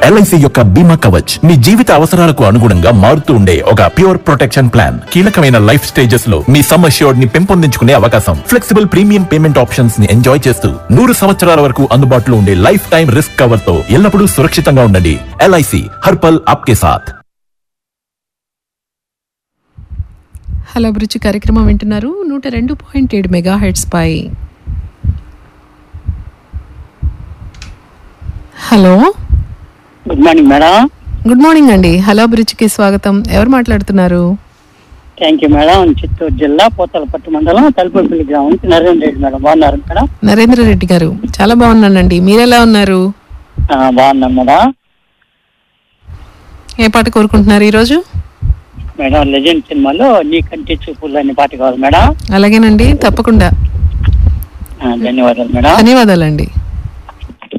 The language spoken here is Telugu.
ఎల్ఐసి యొక్క బీమా కవచ్ మీ జీవిత అవసరాలకు అనుగుణంగా మారుతూ ఉండే ఒక ప్యూర్ ప్రొటెక్షన్ ప్లాన్ కీలకమైన లైఫ్ స్టేజెస్ లో మీ సమ్ అష్యూర్డ్ ని పెంపొందించుకునే అవకాశం ఫ్లెక్సిబుల్ ప్రీమియం పేమెంట్ ఆప్షన్స్ ని ఎంజాయ్ చేస్తూ నూరు సంవత్సరాల వరకు అందుబాటులో ఉండే లైఫ్ టైం రిస్క్ కవర్ తో ఎల్లప్పుడూ సురక్షితంగా ఉండండి ఎల్ఐసి హర్పల్ ఆప్కే సాథ్ హలో అభిరుచి కార్యక్రమం వింటున్నారు నూట రెండు పాయింట్ ఏడు మెగా హెడ్స్ పై hello good morning madam good morning అండి హలో అభిరుచికి స్వాగతం ఎవరు మాట్లాడుతున్నారు థ్యాంక్ యూ మేడం చిత్తూరు జిల్లా పోతలపట్టు మండలం తలుపుపల్లి గ్రామం నుంచి నరేంద్ర రెడ్డి మేడం బాగున్నారు మేడం నరేంద్ర రెడ్డి గారు చాలా బాగున్నానండి మీరెలా ఉన్నారు ఆ, బాగున్నాం మేడం ఏ పాట కోరుకుంటున్నారు ఈరోజు మేడం లెజెండ్ సినిమాలో నీ కంటి చూపులు అనే పాట కావాలి మేడం అలాగేనండి తప్పకుండా ఆ, ధన్యవాదాలు మేడం ధన్యవాదాలండి